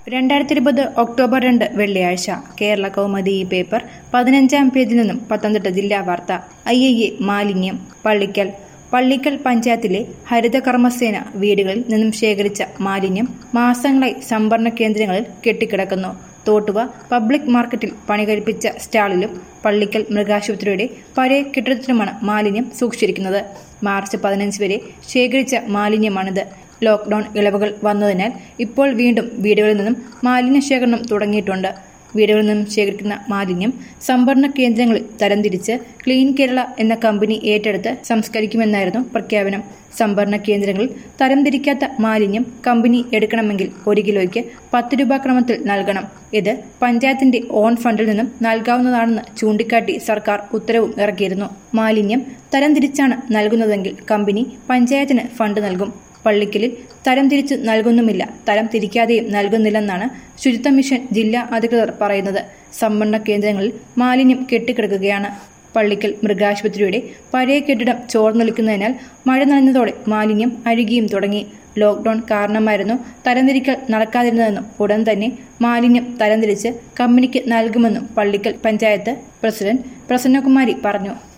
രണ്ടായിരത്തി ഇരുപത് ഒക്ടോബർ രണ്ട് വെള്ളിയാഴ്ച കേരള കൗമുദി ഈ പേപ്പർ പതിനഞ്ചാം പേജിൽ നിന്നും പത്തനംതിട്ട ജില്ലാ വാർത്ത ഐ ഐ എ മാലിന്യം പള്ളിക്കൽ പള്ളിക്കൽ പഞ്ചായത്തിലെ ഹരിത കർമ്മസേന വീടുകളിൽ നിന്നും ശേഖരിച്ച മാലിന്യം മാസങ്ങളായി സംഭരണ കേന്ദ്രങ്ങളിൽ കെട്ടിക്കിടക്കുന്നു തോട്ടുവ പബ്ലിക് മാർക്കറ്റിൽ പണി കഴിപ്പിച്ച സ്റ്റാളിലും പള്ളിക്കൽ മൃഗാശുപത്രിയുടെ പഴയ കെട്ടിടത്തിലുമാണ് മാലിന്യം സൂക്ഷിച്ചിരിക്കുന്നത് മാർച്ച് പതിനഞ്ച് വരെ ശേഖരിച്ച മാലിന്യമാണിത് ലോക്ക്ഡൌൺ ഇളവുകൾ വന്നതിനാൽ ഇപ്പോൾ വീണ്ടും വീടുകളിൽ നിന്നും മാലിന്യ ശേഖരണം തുടങ്ങിയിട്ടുണ്ട് വീടുകളിൽ നിന്നും ശേഖരിക്കുന്ന മാലിന്യം സംഭരണ കേന്ദ്രങ്ങളിൽ തരംതിരിച്ച് ക്ലീൻ കേരള എന്ന കമ്പനി ഏറ്റെടുത്ത് സംസ്കരിക്കുമെന്നായിരുന്നു പ്രഖ്യാപനം സംഭരണ കേന്ദ്രങ്ങളിൽ തരംതിരിക്കാത്ത മാലിന്യം കമ്പനി എടുക്കണമെങ്കിൽ ഒരു കിലോയ്ക്ക് പത്ത് രൂപ ക്രമത്തിൽ നൽകണം ഇത് പഞ്ചായത്തിന്റെ ഓൺ ഫണ്ടിൽ നിന്നും നൽകാവുന്നതാണെന്ന് ചൂണ്ടിക്കാട്ടി സർക്കാർ ഉത്തരവും ഇറക്കിയിരുന്നു മാലിന്യം തരംതിരിച്ചാണ് നൽകുന്നതെങ്കിൽ കമ്പനി പഞ്ചായത്തിന് ഫണ്ട് നൽകും പള്ളിക്കലിൽ തരം തിരിച്ചു നൽകുന്നുമില്ല തരം തിരിക്കാതെയും നൽകുന്നില്ലെന്നാണ് ശുചിത്വ മിഷൻ ജില്ലാ അധികൃതർ പറയുന്നത് സംഭരണ കേന്ദ്രങ്ങളിൽ മാലിന്യം കെട്ടിക്കിടക്കുകയാണ് പള്ളിക്കൽ മൃഗാശുപത്രിയുടെ പഴയ കെട്ടിടം ചോർന്നൊലിക്കുന്നതിനാൽ മഴ നനഞ്ഞതോടെ മാലിന്യം അഴുകിയും തുടങ്ങി ലോക്ക്ഡൌൺ കാരണമായിരുന്നു തരംതിരിക്കൽ നടക്കാതിരുന്നതെന്നും ഉടൻ തന്നെ മാലിന്യം തരംതിരിച്ച് കമ്പനിക്ക് നൽകുമെന്നും പള്ളിക്കൽ പഞ്ചായത്ത് പ്രസിഡന്റ് പ്രസന്നകുമാരി പറഞ്ഞു